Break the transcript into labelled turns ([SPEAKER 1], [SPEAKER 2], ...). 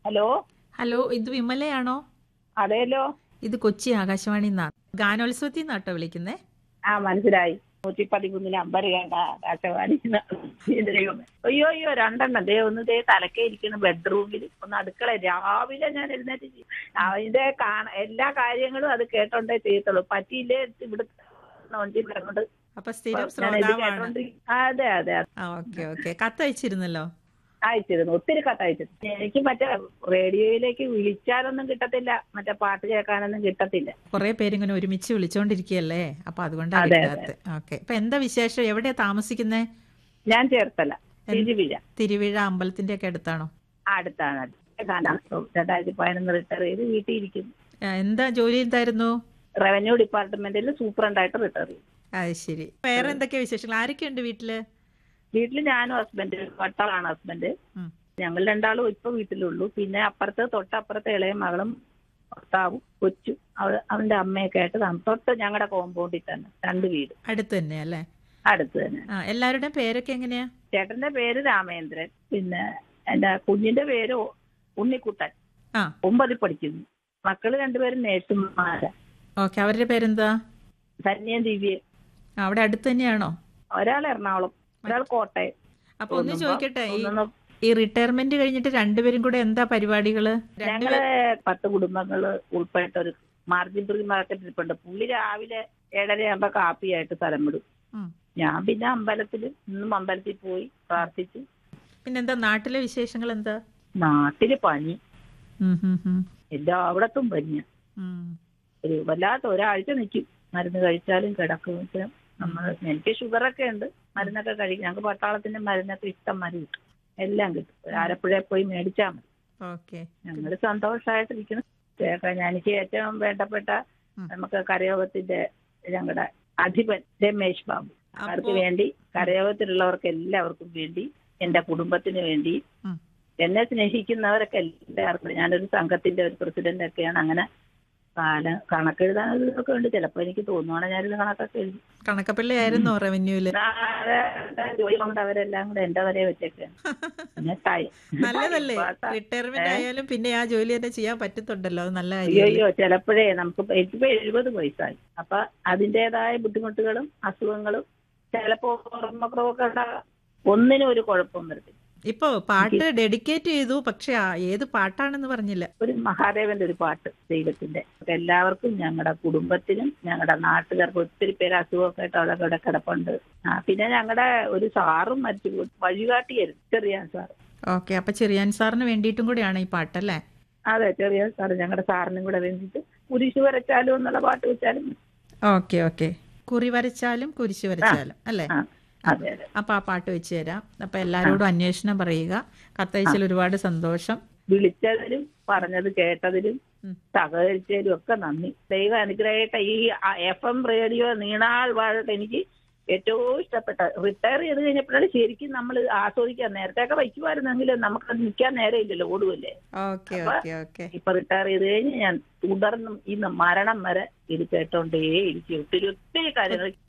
[SPEAKER 1] Hello
[SPEAKER 2] hello ഇത് വിമലയാണോ
[SPEAKER 1] അതേലോ
[SPEAKER 2] ഇത് കൊച്ചി ആകാശവാണി നിന്നാണ് ഗാനോത്സവത്തിൽ നിന്നാട്ടോ വിളിക്കുന്നേ
[SPEAKER 1] ആ മനസ്സിലായി നൂറ്റി പതിമൂന്നിന് അമ്പത് കേണ്ട ആകാശവാണി അയ്യോ അയ്യോ രണ്ടെണ്ണം ദേ ഒന്ന് ദേ തലക്കേ ഇരിക്കുന്ന ബെഡ്റൂമിൽ ഒന്ന് അടുക്കള രാവിലെ ഞാൻ എഴുന്നേറ്റ് ചെയ്യും. അതിന്റെ കാണ എല്ലാ കാര്യങ്ങളും അത് കേട്ടോണ്ടേ ചെയ്യത്തുള്ളൂ പറ്റിയില്ലേ ഇവിടെ വണ്ടി കിടന്നുണ്ട്
[SPEAKER 2] അപ്പൊ സ്ഥിരം
[SPEAKER 1] ഞാൻ ഇത്
[SPEAKER 2] ശ്രോതാവാണ്
[SPEAKER 1] കേട്ടോണ്ടിരിക്കും അതെ അതെ അതെ.
[SPEAKER 2] ആ ഓക്കെ ഓക്കെ കത്തയച്ചിരുന്നല്ലോ
[SPEAKER 1] അയച്ചിരുന്നു ഒത്തിരി കത്ത് അയച്ചിരുന്നു എനിക്ക് മറ്റേ റേഡിയോയിലേക്ക് വിളിച്ചാലൊന്നും കിട്ടത്തില്ല മറ്റേ പാട്ട് കേൾക്കാനൊന്നും കിട്ടത്തില്ല
[SPEAKER 2] കുറെ പേരിങ്ങനെ ഒരുമിച്ച് വിളിച്ചോണ്ടിരിക്കുകയല്ലേ അപ്പൊ അതുകൊണ്ടാണ്
[SPEAKER 1] അതെ,
[SPEAKER 2] കിട്ടാത്ത ഓക്കെ ഇപ്പൊ എന്താ വിശേഷം എവിടെയാ താമസിക്കുന്നേ
[SPEAKER 1] ഞാൻ ചേർത്തല തിരുവിഴ
[SPEAKER 2] തിരുവിഴ അമ്പലത്തിന്റെ ഒക്കെ അടുത്താണോ
[SPEAKER 1] അടുത്താണ് കാലാവസ്ഥ രണ്ടായിരത്തി പതിനൊന്ന് റിട്ടയർ ചെയ്ത് വീട്ടിൽ ഇരിക്കുന്നു
[SPEAKER 2] ആ, എന്താ ജോലി എന്തായിരുന്നു
[SPEAKER 1] റവന്യൂ ഡിപ്പാർട്ട്മെന്റിൽ സൂപ്രണ്ടായിട്ട് റിട്ടയർ ചെയ്തു
[SPEAKER 2] അത് ശരി വേറെ എന്തൊക്കെയാ വിശേഷങ്ങൾ ആരൊക്കെയുണ്ട് വീട്ടില്
[SPEAKER 1] വീട്ടിൽ ഞാനും ഹസ്ബൻഡ് ഭർത്താവാണ് ഹസ്ബൻഡ്
[SPEAKER 2] ഉം.
[SPEAKER 1] ഞങ്ങൾ രണ്ടാളും ഇപ്പൊ വീട്ടിലുള്ളൂ പിന്നെ അപ്പുറത്ത് തൊട്ടപ്പുറത്തെ ഇളയ മകളും ഭർത്താവും കൊച്ചു അവ അവന്റെ അമ്മയൊക്കെ ആയിട്ട് താമസം. തൊട്ട് ഞങ്ങളുടെ കോമ്പൗണ്ടിൽ തന്നെ രണ്ട് വീട്
[SPEAKER 2] അടുത്ത് തന്നെയാ അല്ലേ
[SPEAKER 1] അടുത്ത് തന്നെ
[SPEAKER 2] ആ എല്ലാവരുടെയും പേരൊക്കെ എങ്ങനെയാ
[SPEAKER 1] ചേട്ടന്റെ പേര് രാമേന്ദ്രൻ പിന്നെ എന്റെ കുഞ്ഞിന്റെ പേര് ഉണ്ണിക്കുട്ടൻ
[SPEAKER 2] ആ
[SPEAKER 1] ഒമ്പതിൽ പഠിക്കുന്നു മക്കള് രണ്ടുപേരും നേഴ്സുമാരാ
[SPEAKER 2] ഓക്കെ അവരുടെ പേരെന്താ
[SPEAKER 1] ധന്യം ദിവ്യ
[SPEAKER 2] ആ, അവിടെ അടുത്ത് തന്നെയാണോ
[SPEAKER 1] ഒരാൾ എറണാകുളം ഒരാൾ കോട്ടയം
[SPEAKER 2] അപ്പൊ ഒന്ന്
[SPEAKER 1] ഒന്നും
[SPEAKER 2] ചോദിക്കട്ടെ ഈ
[SPEAKER 1] ഒന്നൊന്നും
[SPEAKER 2] ഈ റിട്ടയർമെന്റ് കഴിഞ്ഞിട്ട് രണ്ടുപേരും കൂടെ എന്താ പരിപാടികള്
[SPEAKER 1] ഞങ്ങള് പത്ത് കുടുംബങ്ങള് ഉൾപ്പെട്ട ഒരു മാർജിൻ ഫ്രീ മാർക്കറ്റ് ഇരിപ്പുണ്ട് പുള്ളി രാവിലെ ഏഴര ആകുമ്പോ കാപ്പിയായിട്ട് സ്ഥലം വിടും
[SPEAKER 2] ഉം.
[SPEAKER 1] ഞാൻ പിന്നെ അമ്പലത്തിൽ ഇന്നും അമ്പലത്തിൽ പോയി പ്രാർത്ഥിച്ചു
[SPEAKER 2] പിന്നെന്താ നാട്ടിലെ വിശേഷങ്ങൾ എന്താ
[SPEAKER 1] നാട്ടില് പനി
[SPEAKER 2] ഉം, ഉം, ഉം.
[SPEAKER 1] എല്ലായിടത്തും പനിയ
[SPEAKER 2] ഉം.
[SPEAKER 1] ഒരു വല്ലാത്ത ഒരാഴ്ച നിൽക്കും മരുന്ന് കഴിച്ചാലും കിടക്കും പക്ഷെ നമ്മൾ എനിക്ക് ഷുഗറൊക്കെ ഉണ്ട് മരുന്നൊക്കെ കഴിക്കും ഞങ്ങൾക്ക് പട്ടാളത്തിന്റെ മരുന്നൊക്കെ ഇഷ്ടം മതി കിട്ടും എല്ലാം കിട്ടും ആലപ്പുഴ പോയി മേടിച്ചാൽ മതി
[SPEAKER 2] ഓക്കെ
[SPEAKER 1] ഞങ്ങൾ സന്തോഷമായിട്ടിരിക്കുന്നു ചേട്ടാ എനിക്ക് ഏറ്റവും വേണ്ടപ്പെട്ട
[SPEAKER 2] ഉം.
[SPEAKER 1] നമുക്ക് കരയോഗത്തിന്റെ ഞങ്ങളുടെ അധിപൻ രമേശ് ബാബു അവർക്ക്
[SPEAKER 2] അപ്പോ-
[SPEAKER 1] വേണ്ടി കരയോഗത്തിലുള്ളവർക്ക് എല്ലാവർക്കും വേണ്ടി എന്റെ കുടുംബത്തിന് വേണ്ടി
[SPEAKER 2] ഉം.
[SPEAKER 1] എന്നെ സ്നേഹിക്കുന്നവരൊക്കെ എല്ലാവർക്കും ഞാനൊരു സംഘത്തിന്റെ ഒരു പ്രസിഡന്റ് ഒക്കെയാണ് അങ്ങനെ കാല കണക്കെഴുതാനൊക്കെ ഉണ്ട് ചിലപ്പോ എനിക്ക് തോന്നുവാണെങ്കിൽ ഞാനിത് കണക്കൊക്കെ എഴുതി
[SPEAKER 2] കണക്കപ്പള്ളി ആയിരുന്നോ റവന്യൂല്
[SPEAKER 1] നാളെ ജോലി കൊണ്ട് അവരെല്ലാം കൂടെ എന്റെ വരെ വെച്ചേക്കാണ് പിന്നെ ടൈ-
[SPEAKER 2] നല്ലതല്ലേ
[SPEAKER 1] ഇപ്പൊ
[SPEAKER 2] റിട്ടയർമെന്റ് ആയാലും പിന്നെ ആ ജോലി തന്നെ ചെയ്യാൻ പറ്റുന്നുണ്ടല്ലോ അത് നല്ല
[SPEAKER 1] അയ്യോ
[SPEAKER 2] കാര്യം
[SPEAKER 1] അയ്യോ ചിലപ്പോഴേ നമുക്ക് ഇപ്പൊ എനിക്കിപ്പോ എഴുപത് വയസ്സായി അപ്പൊ അതിന്റേതായ ബുദ്ധിമുട്ടുകളും അസുഖങ്ങളും ചിലപ്പോ ഓർമ്മക്കുറവൊക്കെ ഉണ്ടാകാം ഒന്നിനും ഒരു കുഴപ്പവും വരത്തില്ല
[SPEAKER 2] ഇപ്പൊ പാട്ട് ഡെഡിക്കേറ്റ് ചെയ്തു പക്ഷെ ആ ഏത് പാട്ടാണെന്ന് പറഞ്ഞില്ല
[SPEAKER 1] ഒരു മഹാദേവന്റെ ഒരു പാട്ട് ദൈവത്തിന്റെ എല്ലാവർക്കും ഞങ്ങളുടെ കുടുംബത്തിനും ഞങ്ങളുടെ നാട്ടുകാർക്കും ഒത്തിരി പേര് അസുഖമൊക്കെ ആയിട്ട് അവിടെ ഇവിടെ കിടപ്പുണ്ട് ആ പിന്നെ ഞങ്ങളുടെ ഒരു സാറും മരിച്ചു പോയി. വഴികാട്ടിയായിരുന്നു ചെറിയാൻ സാർ
[SPEAKER 2] ഓക്കെ അപ്പൊ ചെറിയാൻ സാറിന് വേണ്ടിയിട്ടും കൂടിയാണ് ഈ പാട്ടല്ലേ
[SPEAKER 1] അതെ ചെറിയ സാർ ഞങ്ങളുടെ സാറിനും കൂടെ വേണ്ടിയിട്ട് കുരിശ് വരച്ചാലും എന്നുള്ള പാട്ട് വെച്ചാലും
[SPEAKER 2] ഓക്കെ ഓക്കെ കുറി വരച്ചാലും കുരിശ് വരച്ചാലും അല്ലേ
[SPEAKER 1] ആ അതെ അതെ
[SPEAKER 2] അപ്പൊ ആ പാട്ട് വെച്ച് തരാം അപ്പൊ എല്ലാരോടും അന്വേഷണം പറയുക കത്തയച്ചതിൽ ഒരുപാട് സന്തോഷം
[SPEAKER 1] വിളിച്ചതിലും പറഞ്ഞത് കേട്ടതിലും
[SPEAKER 2] ഉം.
[SPEAKER 1] സഹകരിച്ചതിലും ഒക്കെ നന്ദി ദൈവം അനുഗ്രഹമായിട്ട് ഈ എഫ് എം റേഡിയോ നീണാൾ വാഴട്ട് എനിക്ക് ഏറ്റവും ഇഷ്ടപ്പെട്ട റിട്ടയർ ചെയ്ത് കഴിഞ്ഞപ്പോഴാണ് ശരിക്കും നമ്മൾ ആസ്വദിക്കാൻ നേരത്തെയൊക്കെ വയ്ക്കുമായിരുന്നെങ്കിലും നമുക്ക് നിൽക്കാൻ നേരമില്ലല്ലോ ഓടുമല്ലേ
[SPEAKER 2] ഓക്കെ
[SPEAKER 1] അപ്പൊ-
[SPEAKER 2] ഓക്കെ ഓക്കെ
[SPEAKER 1] ഇപ്പൊ റിട്ടയർ ചെയ്ത് കഴിഞ്ഞ് ഞാൻ തുടർന്നും ഇന്ന് മരണം വരെ ഇത് കേട്ടോണ്ടേ ഇരിക്കും ഒത്തിരി ഒത്തിരി കാര്യങ്ങൾ